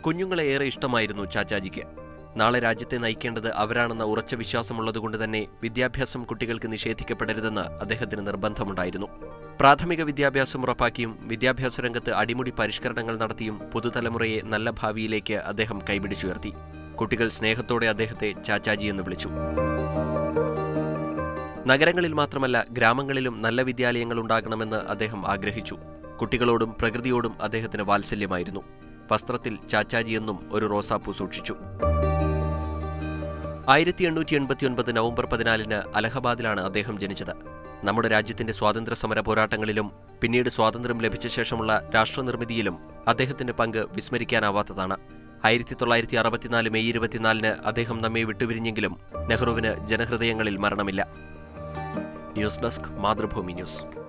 കുഞ്ഞുങ്ങളെ ഏറെ ഇഷ്ടമായിരുന്നു ചാച്ചാജിക്ക് നാളെ രാജ്യത്തെ നയിക്കേണ്ടത് അവരാണെന്ന ഉറച്ച വിശ്വാസമുള്ളതുകൊണ്ട് തന്നെ വിദ്യാഭ്യാസം കുട്ടികൾക്ക് നിഷേധിക്കപ്പെടരുതെന്ന് അദ്ദേഹത്തിന് നിർബന്ധമുണ്ടായിരുന്നു പ്രാഥമിക വിദ്യാഭ്യാസം ഉറപ്പാക്കിയും വിദ്യാഭ്യാസ രംഗത്ത് അടിമുടി പരിഷ്കരണങ്ങൾ നടത്തിയും പുതുതലമുറയെ നല്ല ഭാവിയിലേക്ക് അദ്ദേഹം കൈപിടിച്ചുയർത്തി കുട്ടികൾ സ്നേഹത്തോടെ അദ്ദേഹത്തെ ചാച്ചാജി എന്ന് വിളിച്ചു നഗരങ്ങളിൽ മാത്രമല്ല ഗ്രാമങ്ങളിലും നല്ല വിദ്യാലയങ്ങൾ ഉണ്ടാകണമെന്ന് അദ്ദേഹം ആഗ്രഹിച്ചു കുട്ടികളോടും പ്രകൃതിയോടും അദ്ദേഹത്തിന് വാത്സല്യമായിരുന്നു വസ്ത്രത്തിൽ ചാച്ചാജി എന്നും ഒരു റോസാപ്പൂ സൂക്ഷിച്ചു ആയിരത്തി എണ്ണൂറ്റി എൺപത്തിയൊൻപത് നവംബർ പതിനാലിന് അലഹബാദിലാണ് അദ്ദേഹം ജനിച്ചത് നമ്മുടെ രാജ്യത്തിന്റെ സ്വാതന്ത്ര്യ സമര പോരാട്ടങ്ങളിലും പിന്നീട് സ്വാതന്ത്ര്യം ലഭിച്ച ശേഷമുള്ള രാഷ്ട്രനിർമ്മിതിയിലും അദ്ദേഹത്തിന്റെ പങ്ക് വിസ്മരിക്കാനാവാത്തതാണ് ആയിരത്തി തൊള്ളായിരത്തി അറുപത്തിനാല് മെയ് ഇരുപത്തിനാലിന് അദ്ദേഹം നമ്മെ വിട്ടുപിരിഞ്ഞെങ്കിലും നെഹ്റുവിന് ജനഹൃദയങ്ങളിൽ മരണമില്ല ന്യൂസ് ഡെസ്ക് മാതൃഭൂമി ന്യൂസ്